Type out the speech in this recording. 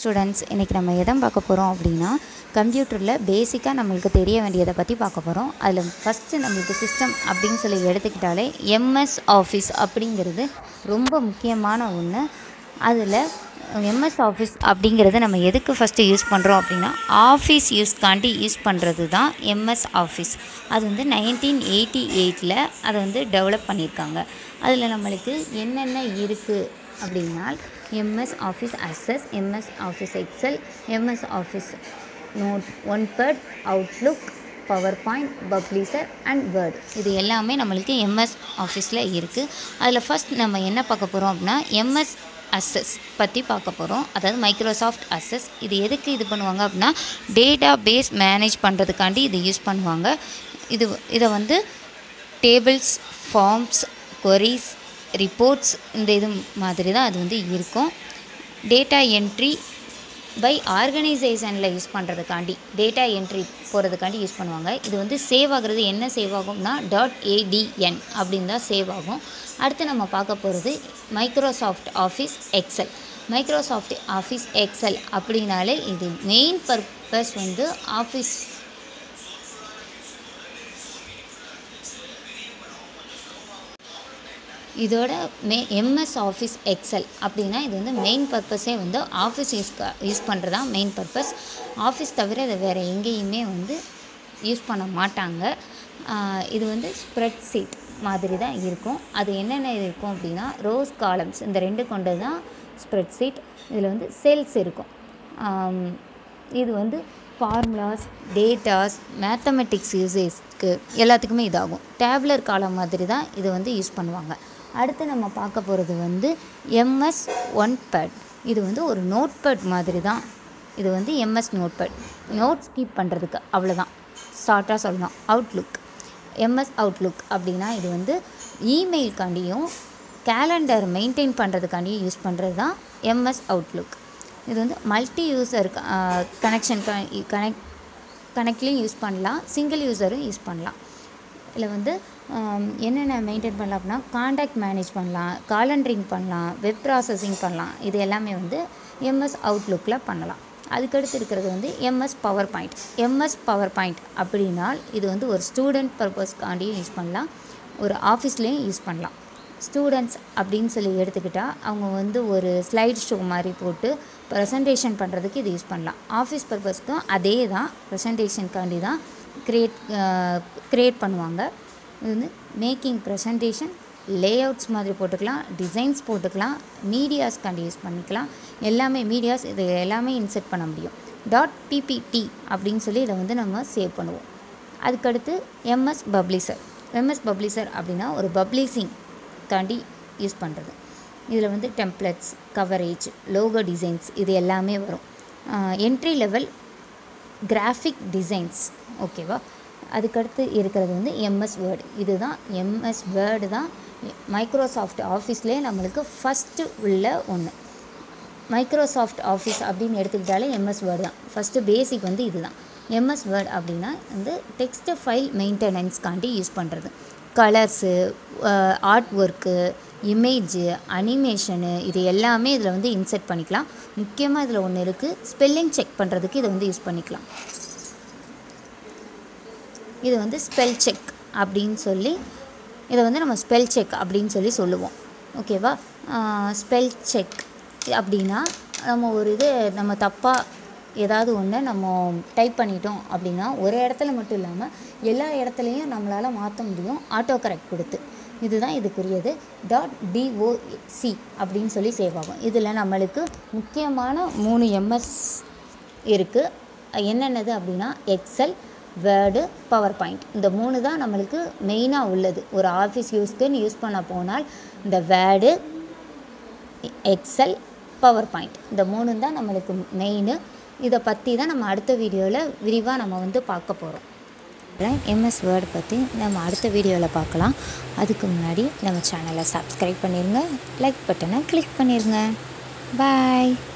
students இன்றைக்கி நம்ம எதை பார்க்க போகிறோம் அப்படின்னா கம்ப்யூட்டரில் பேசிக்காக நம்மளுக்கு தெரிய வேண்டியதை பற்றி பார்க்க போகிறோம் அதில் ஃபஸ்ட்டு நம்மளுக்கு சிஸ்டம் அப்படின்னு சொல்லி எடுத்துக்கிட்டாலே எம்எஸ் ஆஃபீஸ் அப்படிங்கிறது ரொம்ப முக்கியமான ஒன்று அதில் எம்எஸ் ஆஃபீஸ் அப்படிங்கிறது நம்ம எதுக்கு ஃபஸ்ட்டு யூஸ் பண்ணுறோம் அப்படின்னா ஆஃபீஸ் யூஸ்க்காண்டி யூஸ் பண்ணுறது தான் எம்எஸ் ஆஃபீஸ் அது வந்து நைன்டீன் எயிட்டி எயிட்டில் அதை வந்து டெவலப் பண்ணியிருக்காங்க அதில் நம்மளுக்கு என்னென்ன இருக்குது அப்படின்னா MS Office Access MS Office Excel MS Office Note One bird Outlook PowerPoint Publisher and Word இது எல்லாமே நம்மளுக்கு எம்எஸ் ஆஃபீஸில் இருக்குது அதில் ஃபஸ்ட் நம்ம என்ன பார்க்க போகிறோம் அப்படின்னா எம்எஸ் அசஸ் பற்றி பார்க்க போகிறோம் அதாவது மைக்ரோசாஃப்ட் அசஸ் இது எதுக்கு இது பண்ணுவாங்க அப்படின்னா டேட்டா பேஸ் மேனேஜ் பண்ணுறதுக்காண்டி இது யூஸ் பண்ணுவாங்க இது இதை வந்து டேபிள்ஸ் ஃபார்ம்ஸ் கொரிஸ் ரிப்போர்ட்ஸ் இந்த இது மாதிரி தான் அது வந்து இருக்கும் டேட்டா என்ட்ரி பை ஆர்கனைசேஷனில் யூஸ் பண்ணுறதுக்காண்டி டேட்டா என்ட்ரி போகிறதுக்காண்டி யூஸ் பண்ணுவாங்க இது வந்து சேவ் ஆகுறது என்ன சேவ் ஆகும்னா டாட் ஏடிஎன் அப்படின்னு தான் சேவ் ஆகும் அடுத்து நம்ம பார்க்க போகிறது Microsoft Office Excel Microsoft Office Excel அப்படின்னாலே இது மெயின் பர்பஸ் வந்து ஆஃபீஸ் இதோட மே எம்எஸ் ஆஃபீஸ் எக்ஸல் அப்படின்னா இது வந்து மெயின் பர்பஸே வந்து ஆஃபீஸ் யூஸ் யூஸ் பண்ணுறது தான் மெயின் பர்பஸ் ஆஃபீஸ் தவிர இதை வேறு எங்கேயுமே வந்து யூஸ் பண்ண மாட்டாங்க இது வந்து ஸ்ப்ரெட் சீட் மாதிரி தான் இருக்கும் அது என்னென்ன இருக்கும் அப்படின்னா ரோஸ் காலம்ஸ் இந்த ரெண்டு கொண்டு தான் ஸ்ப்ரெட் சீட் இதில் வந்து செல்ஸ் இருக்கும் இது வந்து ஃபார்முலாஸ் டேட்டாஸ் மேத்தமெட்டிக்ஸ் யூசேஸ்க்கு எல்லாத்துக்குமே இதாகும் டேப்லர் காலம் மாதிரி தான் இது வந்து யூஸ் பண்ணுவாங்க அடுத்து நம்ம பார்க்க போகிறது வந்து எம்எஸ் ஒன் பேட் இது வந்து ஒரு நோட் பேட் மாதிரி தான் இது வந்து MS Notepad notes keep பண்ணுறதுக்கு அவ்வளோதான் ஷார்ட்டாக சொல்லலாம் அவுட்லுக் எம்எஸ் அவுட்லுக் அப்படின்னா இது வந்து இமெயில்காண்டியும் கேலண்டர் மெயின்டைன் பண்ணுறதுக்காண்டியும் யூஸ் பண்ணுறது தான் எம்எஸ் அவுட்லுக் இது வந்து மல்டி யூசர் கனெக்ஷன் கனெக்ட் கனெக்ட்லேயும் யூஸ் பண்ணலாம் சிங்கிள் யூஸரும் யூஸ் பண்ணலாம் இதில் வந்து என்னென்ன மெயின்டைன் பண்ணலாம் அப்படின்னா காண்டாக்ட் மேனேஜ் பண்ணலாம் காலண்டரிங் பண்ணலாம் வெப் ப்ராசஸிங் பண்ணலாம் இது எல்லாமே வந்து எம்எஸ் அவுட்லுக்கில் பண்ணலாம் அதுக்கடுத்து இருக்கிறது வந்து MS PowerPoint MS PowerPoint அப்படின்னால் இது வந்து ஒரு ஸ்டூடெண்ட் பர்பஸ்க்காண்டியும் யூஸ் பண்ணலாம் ஒரு ஆஃபீஸ்லேயும் யூஸ் பண்ணலாம் ஸ்டூடெண்ட்ஸ் அப்படின்னு சொல்லி எடுத்துக்கிட்டால் அவங்க வந்து ஒரு ஸ்லைட் ஷோ மாதிரி போட்டு ப்ரெசன்டேஷன் பண்ணுறதுக்கு இது யூஸ் பண்ணலாம் ஆஃபீஸ் பர்பஸ்க்கும் அதே தான் ப்ரெசன்டேஷனுக்காண்டி தான் க்ரியேட் க்ரியேட் பண்ணுவாங்க இது வந்து மேக்கிங் ப்ரெசன்டேஷன் லே அவுட்ஸ் மாதிரி போட்டுக்கலாம் டிசைன்ஸ் போட்டுக்கலாம் மீடியாஸ்க்காண்டி யூஸ் பண்ணிக்கலாம் எல்லாமே மீடியாஸ் இது எல்லாமே இன்செர்ட் பண்ண முடியும் டாட் பிபிடி அப்படின்னு சொல்லி இதை வந்து நம்ம சேவ் பண்ணுவோம் அதுக்கடுத்து எம்எஸ் பப்ளிசர் எம்எஸ் பப்ளிசர் அப்படின்னா ஒரு பப்ளிசிங் காண்டி யூஸ் பண்ணுறது இதில் வந்து டெம்ப்ளெட்ஸ் கவரேஜ் லோகோ டிசைன்ஸ் இது எல்லாமே வரும் என்ட்ரி லெவல் கிராஃபிக் டிசைன்ஸ் ஓகேவா அதுக்கடுத்து இருக்கிறது வந்து எம்எஸ் வேர்டு இதுதான் எம்எஸ் வேர்டு தான் மைக்ரோசாஃப்ட் ஆஃபீஸ்லேயே நம்மளுக்கு ஃபஸ்ட்டு உள்ள ஒன்று மைக்ரோசாஃப்ட் ஆஃபீஸ் அப்படின்னு எடுத்துக்கிட்டாலே எம்எஸ் வேர்டு தான் ஃபஸ்ட்டு பேசிக் வந்து இதுதான் எம்எஸ் வேர்ட் அப்படின்னா வந்து டெக்ஸ்ட் ஃபைல் மெயின்டெனன்ஸ்க்காண்டி யூஸ் பண்ணுறது colours art work image animation இது எல்லாமே இதில் வந்து இன்செர்ட் பண்ணிக்கலாம் முக்கியமாக இதில் ஒன்று இருக்குது ஸ்பெல்லிங் செக் பண்ணுறதுக்கு இதை வந்து யூஸ் பண்ணிக்கலாம் இது வந்து ஸ்பெல் செக் அப்படின்னு சொல்லி இதை வந்து நம்ம ஸ்பெல் செக் அப்படின்னு சொல்லி சொல்லுவோம் ஓகேவா ஸ்பெல் செக் அப்படின்னா நம்ம ஒரு இது நம்ம தப்பாக ஏதாவது ஒன்று நம்ம டைப் பண்ணிட்டோம் அப்படின்னா ஒரு இடத்துல மட்டும் இல்லாமல் எல்லா இடத்துலையும் நம்மளால் மாற்ற முடியும் ஆட்டோ கரெக்ட் கொடுத்து இதுதான் இதுக்குரியது டாட் டிஓசி அப்படின்னு சொல்லி சேவ் ஆகும் இதில் நம்மளுக்கு முக்கியமான மூணு எம்எஸ் இருக்குது என்னென்னது அப்படின்னா எக்ஸல் வேர்டு பவர் பாயிண்ட் இந்த மூணு தான் நம்மளுக்கு மெயினாக உள்ளது ஒரு ஆஃபீஸ் யூஸ்க்குன்னு யூஸ் பண்ண போனால் இந்த வேர்டு எக்ஸல் பவர் பாயிண்ட் இந்த மூணு தான் நம்மளுக்கு மெயின் இதை பற்றி தான் நம்ம அடுத்த வீடியோவில் விரிவாக நம்ம வந்து பார்க்க போகிறோம் எம்எஸ் வேர்டு பற்றி நம்ம அடுத்த வீடியோவில் பார்க்கலாம் அதுக்கு முன்னாடி நம்ம சேனலை சப்ஸ்கிரைப் பண்ணிடுங்க லைக் பட்டனை கிளிக் பண்ணிடுங்க பாய்